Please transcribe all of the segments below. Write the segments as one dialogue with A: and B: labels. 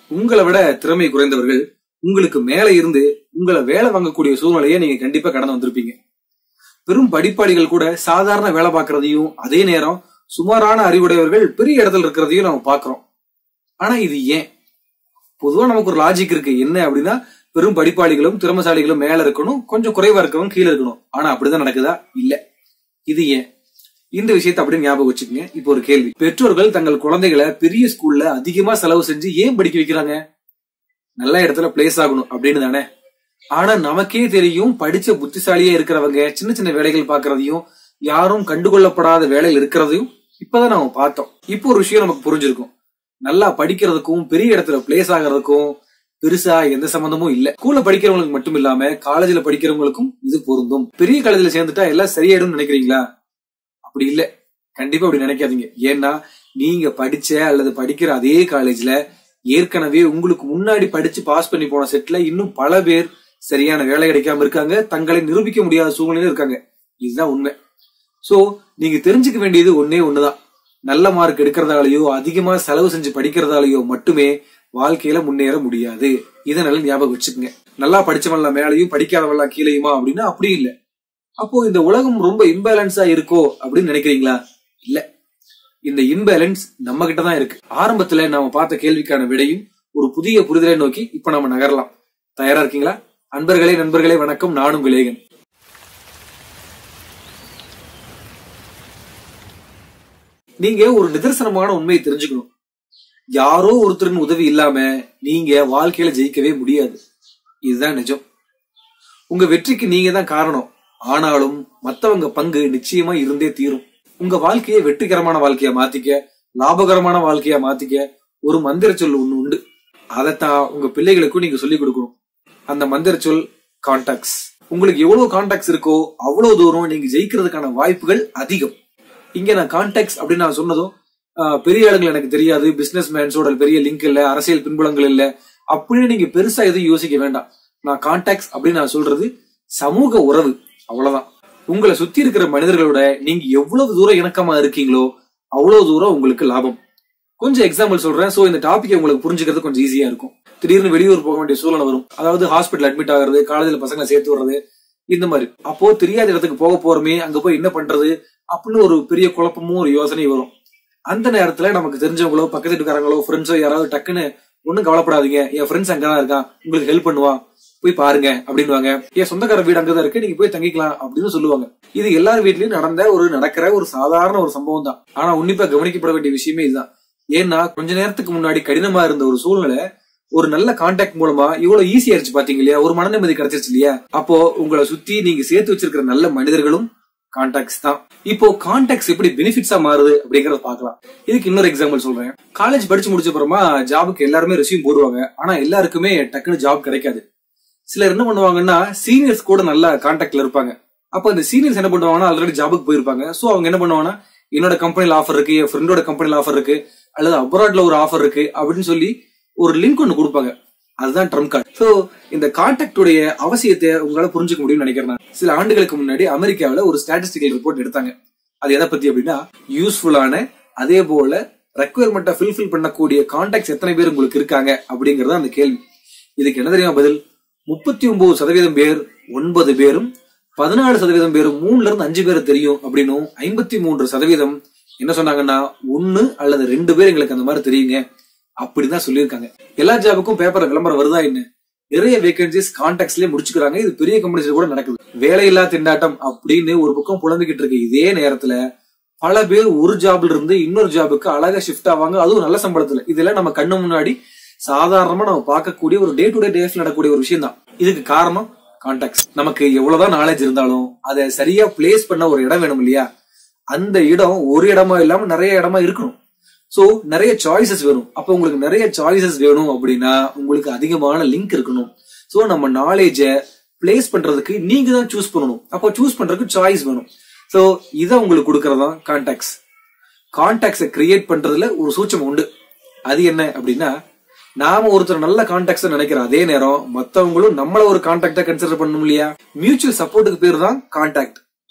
A: உங்களை விட திறமை குறைந்தவர்கள் உங்களுக்கு மேல இருந்து உங்களை வேலை வாங்கக்கூடிய சூழ்நிலையை நீங்க கண்டிப்பா கடந்து வந்திருப்பீங்க பெரும் படிப்பாளிகள் கூட சாதாரண வேலை பார்க்கறதையும் அதே நேரம் சுமாரான அறிவுடையவர்கள் பெரிய இடத்துல இருக்கிறதையும் நம்ம பாக்குறோம் ஆனா இது ஏன் பொதுவா நமக்கு ஒரு லாஜிக் இருக்கு என்ன அப்படின்னா பெரும் படிப்பாளிகளும் திறமசாலிகளும் மேல இருக்கணும் கொஞ்சம் குறைவா இருக்கவங்க கீழே இருக்கணும் ஆனா அப்படிதான் நடக்குதா இல்ல இது ஏன் இந்த விஷயத்தை அப்படியே ஞாபகம் வச்சுக்கோங்க இப்போ ஒரு கேள்வி பெற்றோர்கள் தங்கள் குழந்தைகளை பெரிய ஸ்கூல்ல அதிகமா செலவு செஞ்சு ஏன் படிக்க வைக்கிறாங்க நல்ல இடத்துல பிளேஸ் ஆகணும் அப்படின்னு தானே ஆனா நமக்கே தெரியும் படிச்ச புத்திசாலியா இருக்கிறவங்க சின்ன சின்ன வேலைகள் பாக்குறதையும் யாரும் கண்டுகொள்ளப்படாத வேலையில் இருக்கிறதையும் இப்பதான் நம்ம பார்த்தோம் இப்போ ஒரு விஷயம் நமக்கு புரிஞ்சிருக்கும் நல்லா படிக்கிறதுக்கும் பெரிய இடத்துல பிளேஸ் ஆகிறதுக்கும் பெருசா எந்த சம்பந்தமும் இல்ல ஸ்கூல்ல படிக்கிறவங்களுக்கு மட்டும் இல்லாம காலேஜ்ல படிக்கிறவங்களுக்கும் இது பொருந்தும் பெரிய காலேஜ்ல சேர்ந்துட்டா எல்லாம் சரியாயிடும் நினைக்கிறீங்களா அப்படி இல்ல கண்டிப்பா அப்படி நினைக்காதீங்க ஏன்னா நீங்க படிச்ச அல்லது படிக்கிற அதே காலேஜ்ல ஏற்கனவே உங்களுக்கு முன்னாடி படிச்சு பாஸ் பண்ணி போன செட்ல இன்னும் பல பேர் சரியான வேலை கிடைக்காம இருக்காங்க தங்களை நிரூபிக்க முடியாத சூழ்நிலையில இருக்காங்க இதுதான் உண்மை சோ நீங்க தெரிஞ்சுக்க வேண்டியது ஒன்னே ஒண்ணுதான் நல்ல மார்க் எடுக்கிறதாலயோ அதிகமா செலவு செஞ்சு படிக்கிறதாலயோ மட்டுமே வாழ்க்கையில முன்னேற முடியாது இதை நல்லா ஞாபகம் வச்சுக்கோங்க நல்லா படிச்சவன்லாம் மேலையும் படிக்காதவன்லாம் கீழேயுமா அப்படின்னா அப்படி இல்ல அப்போ இந்த உலகம் ரொம்ப இம்பேலன்ஸா இருக்கோ அப்படின்னு நினைக்கிறீங்களா இல்ல இந்த இம்பேலன்ஸ் நம்ம கிட்ட தான் இருக்கு ஆரம்பத்துல நாம பார்த்த கேள்விக்கான விடையும் ஒரு புதிய புரிதலை நோக்கி இப்ப நாம நகரலாம் தயாரா இருக்கீங்களா அன்பர்களே நண்பர்களே வணக்கம் நானும் விலேகன் நீங்க ஒரு நிதர்சனமான உண்மையை தெரிஞ்சுக்கணும் யாரோ ஒருத்தரின் உதவி இல்லாம நீங்க வாழ்க்கையில ஜெயிக்கவே முடியாது இதுதான் நிஜம் உங்க வெற்றிக்கு நீங்க தான் காரணம் ஆனாலும் மத்தவங்க பங்கு நிச்சயமா இருந்தே தீரும் உங்க வாழ்க்கையை வெற்றிகரமான வாழ்க்கையா மாத்திக்க லாபகரமான வாழ்க்கையா மாத்திக்க ஒரு மந்திர சொல் ஒண்ணு உண்டு அதைத்தான் உங்க பிள்ளைகளுக்கும் நீங்க சொல்லிக் கொடுக்கணும் அந்த மந்திர சொல் கான்டாக்ட்ஸ் உங்களுக்கு எவ்வளவு கான்டாக்ட்ஸ் இருக்கோ அவ்வளவு தூரம் நீங்க ஜெயிக்கிறதுக்கான வாய்ப்புகள் அதிகம் இங்க நான் கான்டாக்ட்ஸ் அப்படின்னு நான் சொன்னதும் ஆஹ், பெரிய ஆளுங்கள் எனக்கு தெரியாது பிசினஸ் மேன்ஸோட பெரிய லிங்க் இல்ல அரசியல் பின்புலங்கள் இல்ல அப்படின்னு நீங்க பெருசா எதுவும் யோசிக்க வேண்டாம் நான் கான்டாக்ட்ஸ் அப்படின்னு நான் சொல்றது சமூக உறவு அவ்வளவுதான் உங்களை சுத்தி இருக்கிற மனிதர்களோட நீங்க எவ்வளவு தூரம் இணக்கமா இருக்கீங்களோ அவ்வளவு தூரம் உங்களுக்கு லாபம் கொஞ்சம் எக்ஸாம்பிள் சொல்றேன் சோ இந்த டாபிக் உங்களுக்கு புரிஞ்சுக்கிறது கொஞ்சம் ஈஸியா இருக்கும் திடீர்னு வெளியூர் போக வேண்டிய சூழ்நிலை வரும் அதாவது ஹாஸ்பிட்டல் அட்மிட் ஆகுறது காலேஜ்ல பசங்களை சேர்த்து விடுறது இந்த மாதிரி அப்போ தெரியாத இடத்துக்கு போக போறோமே அங்க போய் என்ன பண்றது அப்படின்னு ஒரு பெரிய குழப்பமும் ஒரு யோசனை வரும் அந்த நேரத்துல நமக்கு தெரிஞ்சவங்களோ பக்கத்து வீட்டுக்காரங்களோ ஃப்ரெண்ட்ஸோ யாராவது டக்குன்னு ஒண்ணும் கவலைப்படாதீங்க என் ஃப்ரெண்ட்ஸ் அங்கதான் இருக்கான் உங்களுக்கு ஹெல்ப் பண்ணுவான் போய் பாருங்க அப்படின்னுவாங்க என் சொந்தக்கார வீடு அங்கதான் இருக்கு நீங்க போய் தங்கிக்கலாம் அப்படின்னு சொல்லுவாங்க இது எல்லார் வீட்லயும் நடந்த ஒரு நடக்கிற ஒரு சாதாரண ஒரு சம்பவம் தான் ஆனா உன்னிப்பா கவனிக்கப்பட வேண்டிய விஷயமே இதுதான் ஏன்னா கொஞ்ச நேரத்துக்கு முன்னாடி கடினமா இருந்த ஒரு சூழ்நிலை ஒரு நல்ல கான்டாக்ட் மூலமா இவ்வளவு ஈஸியா இருந்துச்சு பாத்தீங்க இல்லையா ஒரு மன நிம்மதி கிடைச்சிருச்சு இல்லையா அப்போ உங்களை சுத்தி நீங்க சேர்த்து வச்சிருக்கிற நல்ல மனிதர்களும் கான்டாக்ட்ஸ் தான் இப்போ கான்டாக்ட்ஸ் எப்படி பெனிஃபிட்ஸா மாறுது அப்படிங்கறத பார்க்கலாம் இதுக்கு இன்னொரு எக்ஸாம்பிள் சொல்றேன் காலேஜ் படிச்சு முடிச்ச அப்புறமா ஜாபுக்கு எல்லாருமே ரெசியூம் போடுவாங்க ஆனா எல்லாருக்குமே டக்குன்னு ஜாப் கிடைக்காது சிலர் என்ன பண்ணுவாங்கன்னா சீனியர்ஸ் கூட நல்ல கான்டாக்ட்ல இருப்பாங்க அப்ப இந்த சீனியர்ஸ் என்ன பண்ணுவாங்கன்னா ஆல்ரெடி ஜாபுக்கு போயிருப்பாங்க சோ அவங்க என்ன பண்ணுவாங்கன்னா என்னோட கம்பெனில ஆஃபர் இருக்கு என் ஃப்ரெண்டோட கம்பெனில ஆஃபர் இருக்கு அல்லது அப்ராட்ல ஒரு ஆஃபர் இருக்கு அப்படின்னு சொல்லி ஒரு லிங்க் ஒன்னு கொடுப்பாங்க அதுதான் ட்ரம் கார்டு சோ இந்த கான்டாக்ட் உடைய அவசியத்தை உங்களால புரிஞ்சுக்க முடியும்னு நினைக்கிறேன் நான். சில ஆண்டுகளுக்கு முன்னாடி அமெரிக்காவுல ஒரு ஸ்டாட்டிஸ்டிக்கல் ரிப்போர்ட் எடுத்தாங்க அது எதை பத்தி அப்படின்னா யூஸ்ஃபுல்லான அதே போல ரெக்குயர்மெண்ட்டை ஃபில்ஃபில் பண்ணக்கூடிய கான்டாக்ட்ஸ் எத்தனை பேர் உங்களுக்கு இருக்காங்க அப்படிங்கறது அந்த கேள்வி இதுக்கு என்ன தெரியுமா பதில் முப்பத்தி ஒன்பது சதவீதம் பேர் ஒன்பது பேரும் பதினாலு சதவீதம் பேரும் மூணுல இருந்து அஞ்சு பேர் தெரியும் அப்படின்னும் ஐம்பத்தி மூன்று சதவீதம் என்ன சொன்னாங்கன்னா ஒன்னு அல்லது ரெண்டு பேர் எங்களுக்கு அந்த மாதிரி தெரியுங்க அப்படிதான் சொல்லியிருக்காங்க எல்லா ஜாபுக்கும் பேப்பர் விளம்பரம் வருதா என்ன நிறைய வேகன்சிஸ் கான்டாக்ட்ஸ்லயே முடிச்சுக்கிறாங்க இது பெரிய கம்பெனிஸ்ல கூட நடக்குது வேலையில்லா திண்டாட்டம் அப்படின்னு ஒரு பக்கம் புலம்பிக்கிட்டு இருக்கு இதே நேரத்துல பல பேர் ஒரு ஜாப்ல இருந்து இன்னொரு ஜாபுக்கு அழகா ஷிஃப்ட் ஆவாங்க அதுவும் நல்ல சம்பளத்துல இதெல்லாம் நம்ம கண்ணு முன்னாடி சாதாரணமா நம்ம பார்க்கக்கூடிய ஒரு டே டு டே டேஸ்ல நடக்கக்கூடிய ஒரு விஷயம் தான் இதுக்கு காரணம் கான்டாக்ட்ஸ் நமக்கு எவ்வளவுதான் நாலேஜ் இருந்தாலும் அதை சரியா பிளேஸ் பண்ண ஒரு இடம் வேணும் இல்லையா அந்த இடம் ஒரு இடமா இல்லாம நிறைய இடமா இருக்கணும் சோ நிறைய சாய்ஸஸ் வேணும் அப்ப உங்களுக்கு நிறைய சாய்ஸஸ் வேணும் அப்படின்னா உங்களுக்கு அதிகமான லிங்க் இருக்கணும் சோ நம்ம நாலேஜ பிளேஸ் பண்றதுக்கு நீங்க தான் சூஸ் பண்ணணும் அப்போ சூஸ் பண்றதுக்கு சாய்ஸ் வேணும் சோ இதை உங்களுக்கு கொடுக்கறதா கான்டாக்ட்ஸ் கான்டாக்ட்ஸை கிரியேட் பண்றதுல ஒரு சூட்சம் உண்டு அது என்ன அப்படின்னா நாம ஒருத்தர் நல்ல கான்டாக்ட்ஸ் நினைக்கிற அதே நேரம் மத்தவங்களும் நம்மள ஒரு கான்டாக்டா கன்சிடர் பண்ணணும் இல்லையா மியூச்சுவல் சப்போர்ட்டுக்கு பேர் தான் கான்டாக்ட்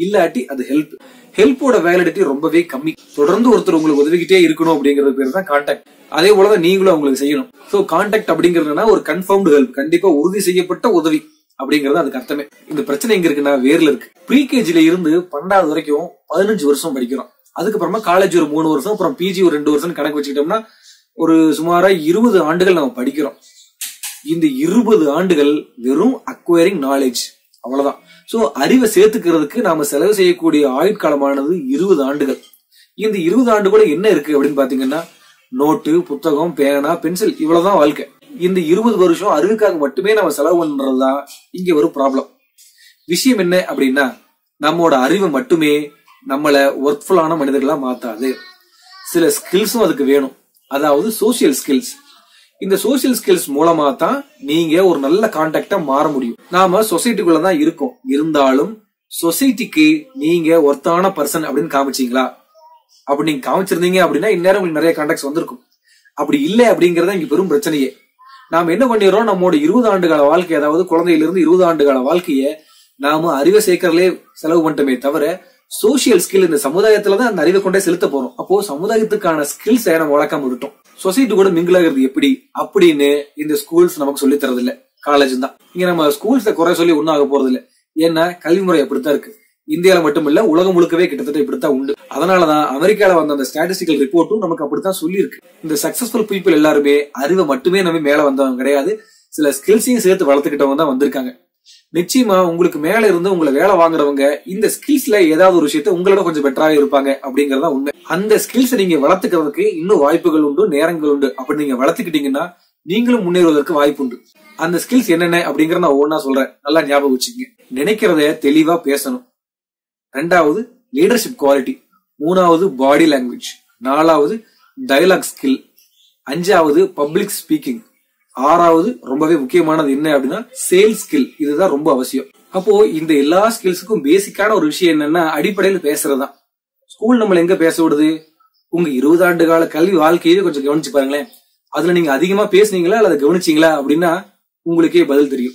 A: இல்லாட்டி அது ஹெல்ப் ஹெல்ப்போட வேலிடிட்டி ரொம்பவே கம்மி தொடர்ந்து ஒருத்தர் உங்களுக்கு உதவிக்கிட்டே இருக்கணும் அப்படிங்கிறது பேர் தான் கான்டாக்ட் அதே போலதான் நீங்களும் அவங்களுக்கு செய்யணும் சோ கான்டாக்ட் அப்படிங்கிறதுனா ஒரு கன்ஃபர்ம்டு ஹெல்ப் கண்டிப்பா உறுதி செய்யப்பட்ட உதவி அப்படிங்கிறது அதுக்கு அர்த்தமே இந்த பிரச்சனை எங்க இருக்குன்னா வேர்ல இருக்கு ப்ரீகேஜில இருந்து பன்னெண்டாவது வரைக்கும் பதினஞ்சு வருஷம் படிக்கிறோம் அதுக்கப்புறமா காலேஜ் ஒரு மூணு வருஷம் அப்புறம் பிஜி ஒரு ரெண்டு வருஷம் கணக்கு வச்சுக்கிட்டோம்னா ஒரு சுமாரா இருபது ஆண்டுகள் நம்ம படிக்கிறோம் இந்த இருபது ஆண்டுகள் வெறும் அக்வயரிங் நாலேஜ் அவ்வளவுதான் சோ அறிவை சேர்த்துக்கிறதுக்கு நாம செலவு செய்யக்கூடிய ஆயுட்காலமானது இருபது ஆண்டுகள் இந்த இருபது ஆண்டுகளும் என்ன இருக்கு அப்படின்னு பாத்தீங்கன்னா நோட்டு புத்தகம் பேனா பென்சில் இவ்வளவுதான் வாழ்க்கை இந்த இருபது வருஷம் அறிவுக்காக மட்டுமே நம்ம செலவு பண்றதுதான் இங்க ஒரு ப்ராப்ளம் விஷயம் என்ன அப்படின்னா நம்மோட அறிவு மட்டுமே நம்மள ஒர்க்ஃபுல்லான மனிதர்களா மாத்தாது சில ஸ்கில்ஸும் அதுக்கு வேணும் அதாவது சோசியல் ஸ்கில்ஸ் இந்த சோசியல் ஸ்கில்ஸ் மூலமா தான் நீங்க ஒரு நல்ல கான்டாக்டா மாற முடியும் நாம சொசைட்டிக்குள்ள தான் இருக்கோம் இருந்தாலும் சொசைட்டிக்கு நீங்க ஒர்த்தான பர்சன் அப்படின்னு காமிச்சீங்களா அப்படி நீங்க காமிச்சிருந்தீங்க அப்படின்னா இந்நேரம் உங்களுக்கு நிறைய கான்டாக்ட்ஸ் வந்திருக்கும் அப்படி இல்லை அப்படிங்கறத இங்க பெரும் பிரச்சனையே நாம என்ன பண்ணிடுறோம் நம்மளோட இருபது ஆண்டு கால வாழ்க்கை அதாவது குழந்தையில இருந்து இருபது ஆண்டு கால வாழ்க்கைய நாம அறிவை சேர்க்கறதுலே செலவு பண்ணிட்டோமே தவிர சோசியல் ஸ்கில் இந்த சமுதாயத்துல தான் அந்த அறிவை கொண்டே செலுத்த போறோம் அப்போ சமுதாயத்துக்கான ஸ்கில்ஸ் நம்ம வளர்க்காம விட்டோம் சொசைட்டி கூட மிங்கிள் ஆகிறது எப்படி அப்படின்னு இந்த ஸ்கூல்ஸ் நமக்கு சொல்லி தரது இல்ல காலேஜ் தான் இங்க நம்ம ஸ்கூல்ஸ குறை சொல்லி ஒன்னும் ஆக போறது இல்ல ஏன்னா கல்வி முறை அப்படித்தான் இருக்கு இந்தியால மட்டும் இல்ல உலகம் முழுக்கவே கிட்டத்தட்ட இப்படித்தான் உண்டு அதனாலதான் அமெரிக்கால வந்த அந்த ஸ்டாட்டிஸ்டிக்கல் ரிப்போர்ட்டும் நமக்கு அப்படித்தான் சொல்லி இருக்கு இந்த சக்சஸ்ஃபுல் பீப்புள் எல்லாருமே அறிவை மட்டுமே நம்ம மேல வந்தவங்க கிடையாது சில ஸ்கில்ஸையும் சேர்த்து வளர்த்துக்கிட்டவங்க தான் வந்திருக்காங்க நிச்சயமா உங்களுக்கு மேல இருந்து உங்களை வேலை வாங்குறவங்க இந்த ஸ்கில்ஸ்ல ஏதாவது ஒரு விஷயத்த உங்களோட கொஞ்சம் பெட்டராக இருப்பாங்க அப்படிங்கறதா உண்மை அந்த ஸ்கில்ஸ் நீங்க வளர்த்துக்கிறதுக்கு இன்னும் வாய்ப்புகள் உண்டு நேரங்கள் உண்டு அப்படி நீங்க வளர்த்துக்கிட்டீங்கன்னா நீங்களும் முன்னேறுவதற்கு வாய்ப்பு உண்டு அந்த ஸ்கில்ஸ் என்னென்ன அப்படிங்கறத நான் ஒவ்வொன்னா சொல்றேன் நல்லா ஞாபகம் வச்சுக்கங்க நினைக்கிறத தெளிவா பேசணும் ரெண்டாவது லீடர்ஷிப் குவாலிட்டி மூணாவது பாடி லாங்குவேஜ் நாலாவது டயலாக் ஸ்கில் அஞ்சாவது பப்ளிக் ஸ்பீக்கிங் ஆறாவது ரொம்பவே முக்கியமானது என்ன அப்படின்னா சேல்ஸ் ஸ்கில் இதுதான் ரொம்ப அவசியம் அப்போ இந்த எல்லா ஸ்கில்ஸுக்கும் பேசிக்கான ஒரு விஷயம் என்னன்னா அடிப்படையில் பேசுறதுதான் ஸ்கூல் நம்மள எங்க பேச விடுது உங்க இருபது ஆண்டு கால கல்வி வாழ்க்கையே கொஞ்சம் கவனிச்சு பாருங்களேன் அதுல நீங்க அதிகமா பேசுனீங்களா அல்லது கவனிச்சீங்களா அப்படின்னா உங்களுக்கே பதில் தெரியும்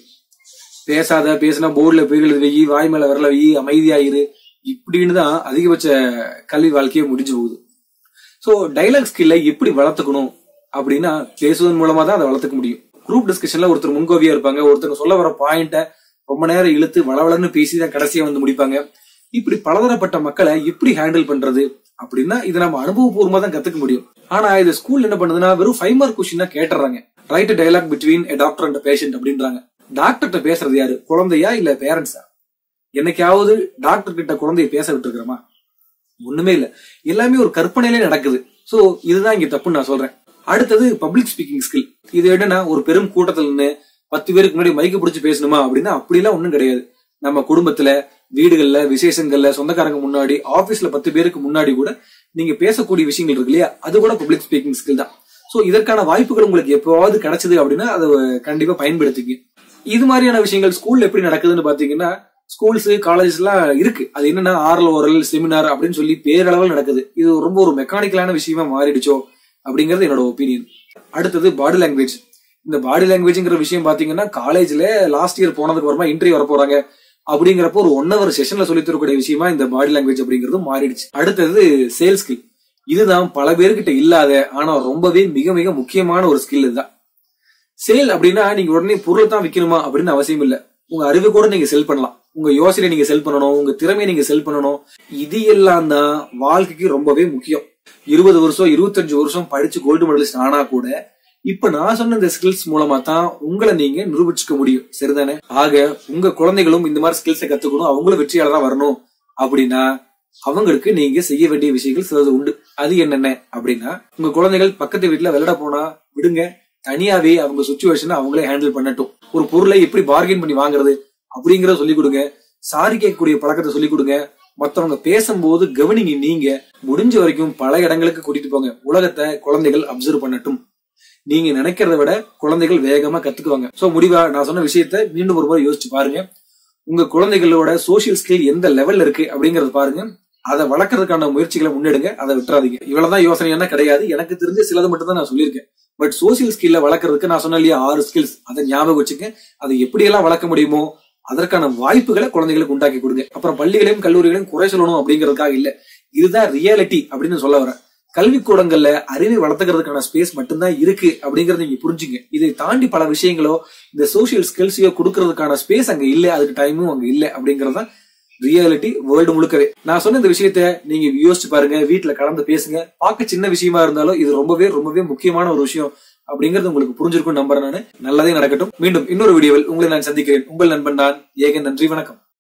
A: பேசாத பேசினா போர்டுல பேர் எழுதி வை வாய் மேல விரல வை அமைதியாயிரு இப்படின்னு தான் அதிகபட்ச கல்வி வாழ்க்கையே முடிஞ்சு போகுது சோ டைலாக் ஸ்கில்ல எப்படி வளர்த்துக்கணும் அப்படின்னா பேசுவதன் மூலமா தான் அதை வளர்த்துக்க முடியும் குரூப் டிஸ்கஷன்ல ஒருத்தர் முன்கோவியா இருப்பாங்க ஒருத்தர் சொல்ல வர பாயிண்ட ரொம்ப நேரம் இழுத்து வளவளன்னு பேசி தான் கடைசியா வந்து முடிப்பாங்க இப்படி பலதரப்பட்ட மக்களை எப்படி ஹேண்டில் பண்றது அப்படின்னா இதை நம்ம அனுபவபூர்வமா தான் கத்துக்க முடியும் ஆனா இது ஸ்கூல் என்ன பண்ணுதுன்னா வெறும் ஃபைவ் மார்க் கொஸ்டின் தான் கேட்டுறாங்க right dialogue between a doctor and patient அப்படின்றாங்க டாக்டர்கிட்ட பேசுறது யாரு குழந்தையா இல்ல பேரண்ட்ஸா என்னைக்காவது டாக்டர் கிட்ட குழந்தைய பேச விட்டுருக்கிறோமா ஒண்ணுமே இல்ல எல்லாமே ஒரு கற்பனையிலே நடக்குது சோ இதுதான் இங்க தப்புன்னு நான் சொல்றேன் அடுத்தது பப்ளிக் ஸ்பீக்கிங் ஸ்கில் இது என்னன்னா ஒரு பெரும் கூட்டத்துல நின்று பத்து பேருக்கு முன்னாடி மைக்கு பிடிச்சு பேசணுமா அப்படின்னா அப்படிலாம் ஒண்ணும் கிடையாது நம்ம குடும்பத்துல வீடுகள்ல விசேஷங்கள்ல சொந்தக்காரங்க முன்னாடி ஆபீஸ்ல பத்து பேருக்கு முன்னாடி கூட நீங்க பேசக்கூடிய விஷயங்கள் இருக்கு இல்லையா அது கூட பப்ளிக் ஸ்பீக்கிங் ஸ்கில் தான் சோ இதற்கான வாய்ப்புகள் உங்களுக்கு எப்பவாவது கிடைச்சது அப்படின்னா அதை கண்டிப்பா பயன்படுத்திக்க இது மாதிரியான விஷயங்கள் ஸ்கூல்ல எப்படி நடக்குதுன்னு பாத்தீங்கன்னா ஸ்கூல்ஸ் காலேஜஸ் எல்லாம் இருக்கு அது என்னன்னா ஆரல் ஓரல் செமினார் அப்படின்னு சொல்லி பேரளவில் நடக்குது இது ரொம்ப ஒரு மெக்கானிக்கலான விஷயமா மாறிடுச்சோ அப்படிங்கறது என்னோட ஒப்பீனியன் அடுத்தது பாடி லாங்குவேஜ் இந்த பாடி லாங்குவேஜ்ங்கிற விஷயம் பாத்தீங்கன்னா காலேஜ்ல லாஸ்ட் இயர் போனதுக்கு அப்புறமா இன்டர்வியூ வர போறாங்க அப்படிங்கிறப்போ ஒரு ஒன் ஹவர் செஷன்ல சொல்லி தரக்கூடிய விஷயமா இந்த பாடி லாங்குவேஜ் அப்படிங்கிறது மாறிடுச்சு அடுத்தது சேல்ஸ் ஸ்கில் இதுதான் பல பேர்கிட்ட இல்லாத ஆனா ரொம்பவே மிக மிக முக்கியமான ஒரு ஸ்கில் இதுதான் சேல் அப்படின்னா நீங்க உடனே பொருளை தான் விற்கணுமா அப்படின்னு அவசியம் இல்ல உங்க அறிவு கூட நீங்க செல் பண்ணலாம் உங்க யோசனை நீங்க செல் பண்ணணும் உங்க திறமையை நீங்க செல் பண்ணணும் இது எல்லாம் தான் வாழ்க்கைக்கு ரொம்பவே முக்கியம் இருபது வருஷம் இருபத்தஞ்சு வருஷம் படிச்சு கோல்டு மெடலிஸ்ட் ஆனா கூட இப்ப நான் சொன்ன இந்த ஸ்கில்ஸ் மூலமா தான் உங்களை நீங்க நிரூபிச்சுக்க முடியும் சரிதானே ஆக உங்க குழந்தைகளும் இந்த மாதிரி ஸ்கில்ஸை கத்துக்கணும் அவங்களும் வெற்றியாளர் தான் வரணும் அப்படின்னா அவங்களுக்கு நீங்க செய்ய வேண்டிய விஷயங்கள் சிலது உண்டு அது என்னென்ன அப்படின்னா உங்க குழந்தைகள் பக்கத்து வீட்டுல விளையாட போனா விடுங்க தனியாவே அவங்க சுச்சுவேஷனை அவங்களே ஹேண்டில் பண்ணட்டும் ஒரு பொருளை எப்படி பார்கெயின் பண்ணி வாங்குறது அப்படிங்கறத சொல்லிக் கொடுங்க சாரி கேட்கக்கூடிய பழக்கத்தை சொல்லிக் கொடுங்க மத்தவங்க பேசும்போது கவனிங்க நீங்க முடிஞ்ச வரைக்கும் பல இடங்களுக்கு கூட்டிட்டு போங்க உலகத்தை குழந்தைகள் அப்சர்வ் பண்ணட்டும் நீங்க நினைக்கிறத விட குழந்தைகள் வேகமா கத்துக்குவாங்க சோ முடிவா நான் சொன்ன விஷயத்த மீண்டும் ஒரு முறை யோசிச்சு பாருங்க உங்க குழந்தைகளோட சோசியல் ஸ்கில் எந்த லெவல்ல இருக்கு அப்படிங்கறத பாருங்க அதை வளர்க்கறதுக்கான முயற்சிகளை முன்னெடுங்க அதை விட்டுறாதீங்க இவ்வளவுதான் யோசனை என்ன கிடையாது எனக்கு தெரிஞ்ச சிலது மட்டும் தான் நான் சொல்லியிருக்கேன் பட் சோசியல் ஸ்கில்ல வளர்க்கறதுக்கு நான் சொன்ன இல்லையா ஆறு ஸ்கில்ஸ் அதை ஞாபகம் வச்சுக்க அதை எப்படி எல்லாம் வளர்க்க முடியுமோ அதற்கான வாய்ப்புகளை குழந்தைகளுக்கு உண்டாக்கி கொடுங்க அப்புறம் பள்ளிகளையும் கல்லூரிகளையும் குறை சொல்லணும் அப்படிங்கிறதுக்காக இல்ல இதுதான் ரியாலிட்டி அப்படின்னு சொல்ல வரேன் கல்விக்கூடங்கள்ல அறிவை வளர்த்துக்கிறதுக்கான ஸ்பேஸ் மட்டும்தான் இருக்கு அப்படிங்கறத நீங்க புரிஞ்சுங்க இதை தாண்டி பல விஷயங்களோ இந்த சோசியல் ஸ்கில்ஸையோ கொடுக்கறதுக்கான ஸ்பேஸ் அங்க இல்ல அதுக்கு டைமும் அங்க இல்ல அப்படிங்கறதுதான் ரியாலிட்டி வேர்ல்டு முழுக்கவே நான் சொன்ன இந்த விஷயத்த நீங்க யோசிச்சு பாருங்க வீட்டுல கலந்து பேசுங்க பார்க்க சின்ன விஷயமா இருந்தாலும் இது ரொம்பவே ரொம்பவே முக்கியமான ஒரு விஷயம் அப்படிங்கறது உங்களுக்கு புரிஞ்சிருக்கும் நம்புறேன் நான் நல்லதே நடக்கட்டும் மீண்டும் இன்னொரு வீடியோவில் உங்களை நான் சந்திக்கிறேன் உங்கள் நண்பன் நான் ஏகன் நன்றி வணக்கம்